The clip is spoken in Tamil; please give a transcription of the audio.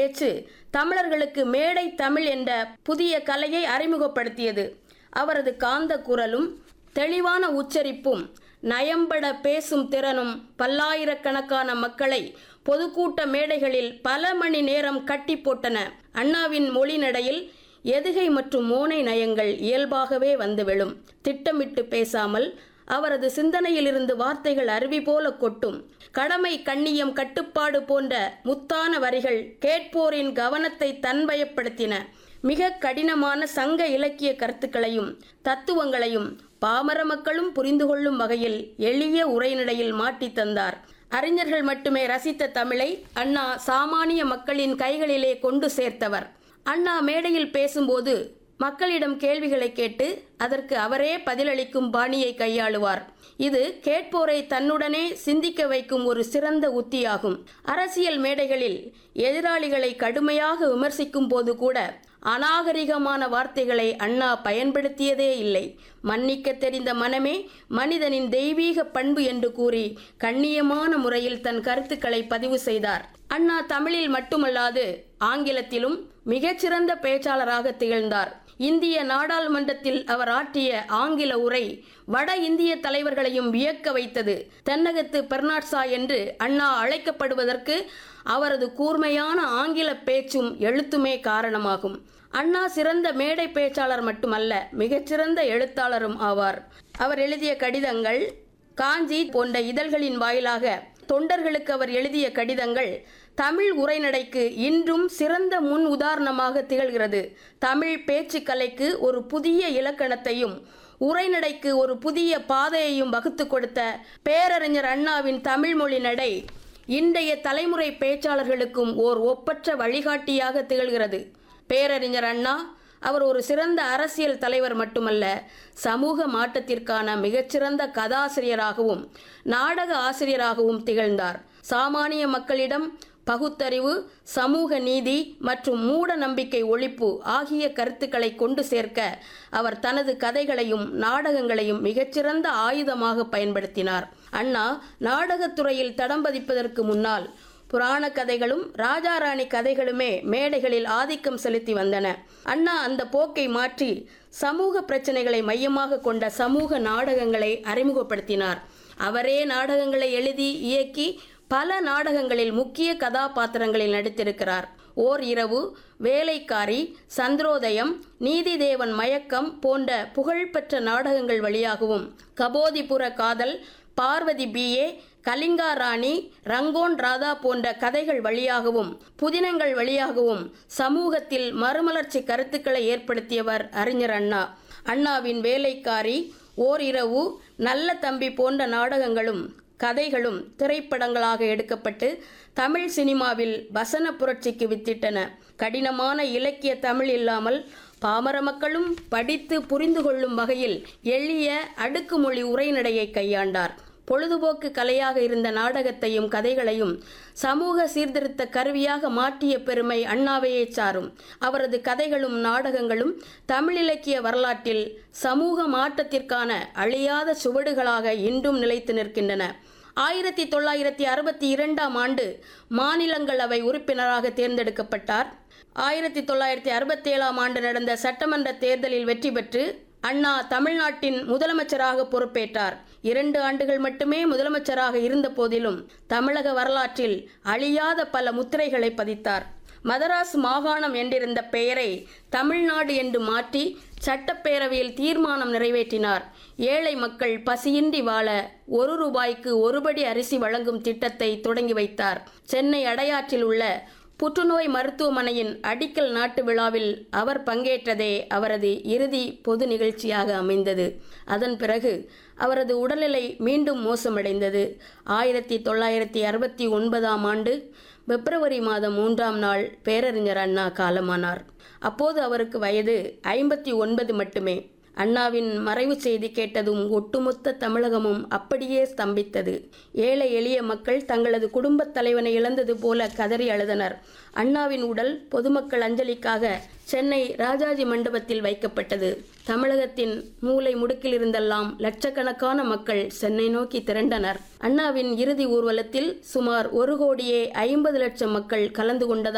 பேச்சு தமிழர்களுக்கு மேடை தமிழ் என்ற புதிய கலையை அறிமுகப்படுத்தியது அவரது காந்த குரலும் தெளிவான உச்சரிப்பும் நயம்பட பேசும் திறனும் பல்லாயிரக்கணக்கான மக்களை பொதுக்கூட்ட மேடைகளில் பல மணி நேரம் கட்டி போட்டன அண்ணாவின் மொழி நடையில் எதுகை மற்றும் மோனை நயங்கள் இயல்பாகவே வந்து விழும் திட்டமிட்டு பேசாமல் அவரது சிந்தனையிலிருந்து வார்த்தைகள் அருவி போல கொட்டும் கடமை கண்ணியம் கட்டுப்பாடு போன்ற முத்தான வரிகள் கேட்போரின் கவனத்தை தன்வயப்படுத்தின மிக கடினமான சங்க இலக்கிய கருத்துக்களையும் தத்துவங்களையும் பாமர மக்களும் புரிந்து கொள்ளும் வகையில் எளிய உரைநடையில் மாட்டித் தந்தார் அறிஞர்கள் மட்டுமே ரசித்த தமிழை அண்ணா சாமானிய மக்களின் கைகளிலே கொண்டு சேர்த்தவர் அண்ணா மேடையில் பேசும்போது மக்களிடம் கேள்விகளை கேட்டு அதற்கு அவரே பதிலளிக்கும் பாணியை கையாளுவார் இது கேட்போரை தன்னுடனே சிந்திக்க வைக்கும் ஒரு சிறந்த உத்தியாகும் அரசியல் மேடைகளில் எதிராளிகளை கடுமையாக விமர்சிக்கும் போது கூட அநாகரிகமான வார்த்தைகளை அண்ணா பயன்படுத்தியதே இல்லை மன்னிக்க தெரிந்த மனமே மனிதனின் தெய்வீக பண்பு என்று கூறி கண்ணியமான முறையில் தன் கருத்துக்களை பதிவு செய்தார் அண்ணா தமிழில் மட்டுமல்லாது ஆங்கிலத்திலும் மிகச்சிறந்த பேச்சாளராக திகழ்ந்தார் இந்திய நாடாளுமன்றத்தில் அவர் ஆற்றிய ஆங்கில உரை வட இந்திய தலைவர்களையும் வியக்க வைத்தது தென்னகத்து பெர்னாட்சா என்று அண்ணா அழைக்கப்படுவதற்கு அவரது கூர்மையான ஆங்கில பேச்சும் எழுத்துமே காரணமாகும் அண்ணா சிறந்த மேடை பேச்சாளர் மட்டுமல்ல மிகச்சிறந்த எழுத்தாளரும் ஆவார் அவர் எழுதிய கடிதங்கள் காஞ்சி போன்ற இதழ்களின் வாயிலாக தொண்டர்களுக்கு அவர் எழுதிய கடிதங்கள் தமிழ் உரைநடைக்கு இன்றும் சிறந்த முன் உதாரணமாக திகழ்கிறது தமிழ் பேச்சுக்கலைக்கு ஒரு புதிய இலக்கணத்தையும் உரைநடைக்கு ஒரு புதிய பாதையையும் வகுத்து கொடுத்த பேரறிஞர் அண்ணாவின் தமிழ் மொழி நடை இன்றைய தலைமுறை பேச்சாளர்களுக்கும் ஓர் ஒப்பற்ற வழிகாட்டியாக திகழ்கிறது பேரறிஞர் அண்ணா அவர் ஒரு சிறந்த அரசியல் தலைவர் மட்டுமல்ல சமூக மாற்றத்திற்கான மிகச்சிறந்த கதாசிரியராகவும் நாடக ஆசிரியராகவும் திகழ்ந்தார் சாமானிய மக்களிடம் பகுத்தறிவு சமூக நீதி மற்றும் மூட நம்பிக்கை ஒழிப்பு ஆகிய கருத்துக்களை கொண்டு சேர்க்க அவர் தனது கதைகளையும் நாடகங்களையும் மிகச்சிறந்த ஆயுதமாக பயன்படுத்தினார் அண்ணா நாடகத்துறையில் தடம் பதிப்பதற்கு முன்னால் புராண கதைகளும் ராஜாராணி கதைகளுமே மேடைகளில் ஆதிக்கம் செலுத்தி வந்தன அண்ணா அந்த போக்கை மாற்றி சமூக பிரச்சனைகளை மையமாக கொண்ட சமூக நாடகங்களை அறிமுகப்படுத்தினார் அவரே நாடகங்களை எழுதி இயக்கி பல நாடகங்களில் முக்கிய கதாபாத்திரங்களில் நடித்திருக்கிறார் ஓர் இரவு வேலைக்காரி சந்திரோதயம் நீதிதேவன் மயக்கம் போன்ற புகழ்பெற்ற நாடகங்கள் வழியாகவும் கபோதிபுர காதல் பார்வதி பிஏ கலிங்கா ராணி ரங்கோன் ராதா போன்ற கதைகள் வழியாகவும் புதினங்கள் வழியாகவும் சமூகத்தில் மறுமலர்ச்சி கருத்துக்களை ஏற்படுத்தியவர் அறிஞர் அண்ணா அண்ணாவின் வேலைக்காரி ஓர் இரவு நல்ல தம்பி போன்ற நாடகங்களும் கதைகளும் திரைப்படங்களாக எடுக்கப்பட்டு தமிழ் சினிமாவில் வசன புரட்சிக்கு வித்திட்டன கடினமான இலக்கிய தமிழ் இல்லாமல் பாமர மக்களும் படித்து புரிந்து கொள்ளும் வகையில் எளிய அடுக்குமொழி உரைநடையை கையாண்டார் பொழுதுபோக்கு கலையாக இருந்த நாடகத்தையும் கதைகளையும் சமூக சீர்திருத்த கருவியாக மாற்றிய பெருமை அண்ணாவையே சாரும் அவரது கதைகளும் நாடகங்களும் தமிழ் இலக்கிய வரலாற்றில் சமூக மாற்றத்திற்கான அழியாத சுவடுகளாக இன்றும் நிலைத்து நிற்கின்றன ஆயிரத்தி தொள்ளாயிரத்தி அறுபத்தி இரண்டாம் ஆண்டு மாநிலங்களவை உறுப்பினராக தேர்ந்தெடுக்கப்பட்டார் ஆயிரத்தி தொள்ளாயிரத்தி அறுபத்தேழாம் ஆண்டு நடந்த சட்டமன்ற தேர்தலில் வெற்றி பெற்று அண்ணா தமிழ்நாட்டின் முதலமைச்சராக பொறுப்பேற்றார் இரண்டு ஆண்டுகள் மட்டுமே முதலமைச்சராக இருந்த போதிலும் தமிழக வரலாற்றில் அழியாத பல முத்திரைகளை பதித்தார் மதராஸ் மாகாணம் என்றிருந்த பெயரை தமிழ்நாடு என்று மாற்றி சட்டப்பேரவையில் தீர்மானம் நிறைவேற்றினார் ஏழை மக்கள் பசியின்றி வாழ ஒரு ரூபாய்க்கு ஒருபடி அரிசி வழங்கும் திட்டத்தை தொடங்கி வைத்தார் சென்னை அடையாற்றில் உள்ள புற்றுநோய் மருத்துவமனையின் அடிக்கல் நாட்டு விழாவில் அவர் பங்கேற்றதே அவரது இறுதி பொது நிகழ்ச்சியாக அமைந்தது அதன் பிறகு அவரது உடல்நிலை மீண்டும் மோசமடைந்தது ஆயிரத்தி தொள்ளாயிரத்தி அறுபத்தி ஒன்பதாம் ஆண்டு பிப்ரவரி மாதம் மூன்றாம் நாள் பேரறிஞர் அண்ணா காலமானார் அப்போது அவருக்கு வயது ஐம்பத்தி ஒன்பது மட்டுமே அண்ணாவின் மறைவு செய்தி கேட்டதும் ஒட்டுமொத்த தமிழகமும் அப்படியே ஸ்தம்பித்தது ஏழை எளிய மக்கள் தங்களது குடும்பத் தலைவனை இழந்தது போல கதறி அழுதனர் அண்ணாவின் உடல் பொதுமக்கள் அஞ்சலிக்காக சென்னை ராஜாஜி மண்டபத்தில் வைக்கப்பட்டது தமிழகத்தின் மூலை முடுக்கில் இருந்தெல்லாம் லட்சக்கணக்கான மக்கள் சென்னை நோக்கி திரண்டனர் அண்ணாவின் இறுதி ஊர்வலத்தில் சுமார் ஒரு கோடியே ஐம்பது லட்சம் மக்கள் கலந்து கொண்டதால்